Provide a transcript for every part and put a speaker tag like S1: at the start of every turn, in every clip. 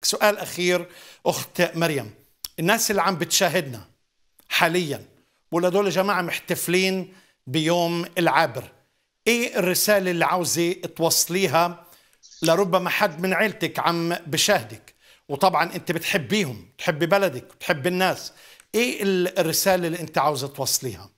S1: سؤال اخير اخت مريم الناس اللي عم بتشاهدنا حاليا ولدول جماعه محتفلين بيوم العابر ايه الرساله اللي عاوزه توصليها لربما حد من عيلتك عم بشاهدك وطبعا انت بتحبيهم بتحبي بلدك بتحبي الناس ايه الرساله اللي انت عاوزه توصليها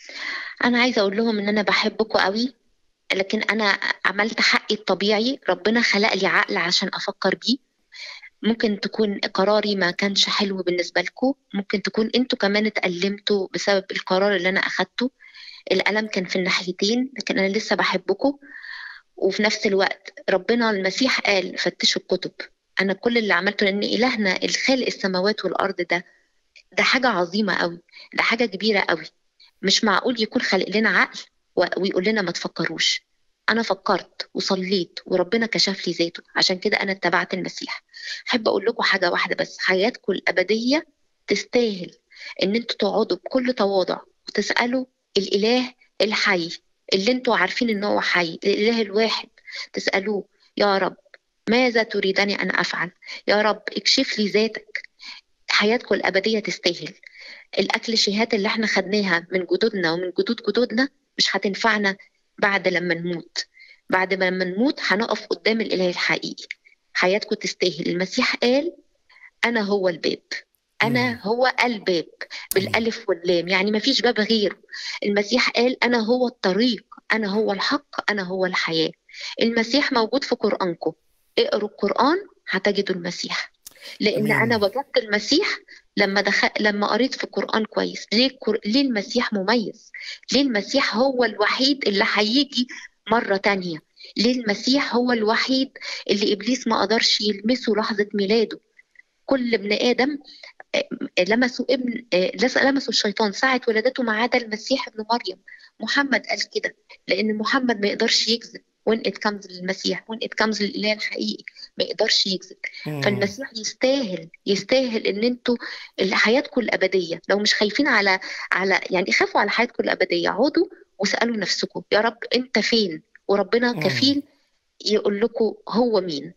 S2: انا عايزه اقول لهم ان انا بحبكم قوي لكن انا عملت حقي الطبيعي ربنا خلق لي عقل عشان افكر بيه ممكن تكون قراري ما كانش حلو بالنسبه لكم ممكن تكون انتوا كمان اتألمتوا بسبب القرار اللي انا اخدته الألم كان في الناحيتين لكن أنا لسه بحبكم وفي نفس الوقت ربنا المسيح قال فتشوا الكتب أنا كل اللي عملته لأن إلهنا الخالق السماوات والأرض ده ده حاجة عظيمة قوي ده حاجة كبيرة قوي مش معقول يكون خالق لنا عقل ويقول لنا ما تفكروش أنا فكرت وصليت وربنا كشف لي ذاته عشان كده أنا اتبعت المسيح أحب أقول لكم حاجة واحدة بس حياتكم الأبدية تستاهل إن أنتوا تقعدوا بكل تواضع وتسألوا الإله الحي اللي انتوا عارفين ان هو حي الإله الواحد تسألوه يا رب ماذا تريدني أن أفعل يا رب اكشف لي ذاتك حياتكم الأبدية تستاهل الأكل شهات اللي احنا خدناها من جدودنا ومن جدود جدودنا مش هتنفعنا بعد لما نموت بعد ما لما نموت هنقف قدام الإله الحقيقي حياتكم تستاهل المسيح قال أنا هو الباب أنا هو الباب بالألف واللام يعني ما فيش باب غيره المسيح قال أنا هو الطريق أنا هو الحق أنا هو الحياة المسيح موجود في قرآنكم اقروا القرآن هتجدوا المسيح لأن أمين. أنا وجدت المسيح لما دخل لما قريت في القرآن كويس ليه الكر... ليه المسيح مميز؟ ليه المسيح هو الوحيد اللي هيجي مرة تانية؟ ليه المسيح هو الوحيد اللي إبليس ما قدرش يلمسه لحظة ميلاده؟ كل ابن آدم لمسوا ابن لمسوا الشيطان ساعة ولادته ما عدا المسيح ابن مريم محمد قال كده لأن محمد ما يقدرش يكذب وين ات كمز للمسيح وين ات كمز للاله الحقيقي ما يقدرش يكذب فالمسيح يستاهل يستاهل ان انتوا حياتكم الابديه لو مش خايفين على على يعني خافوا على حياتكم الابديه اقعدوا واسالوا نفسكم يا رب انت فين وربنا كفيل يقول لكم هو مين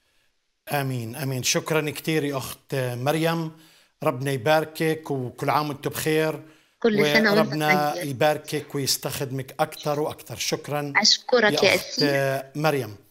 S1: امين امين شكرا كثير يا اخت مريم ربنا يباركك وكل عام وانتم بخير
S2: كل سنه وانت
S1: ربنا يباركك ويستخدمك اكثر واكثر شكرا
S2: اشكرك يا,
S1: يا اخت مريم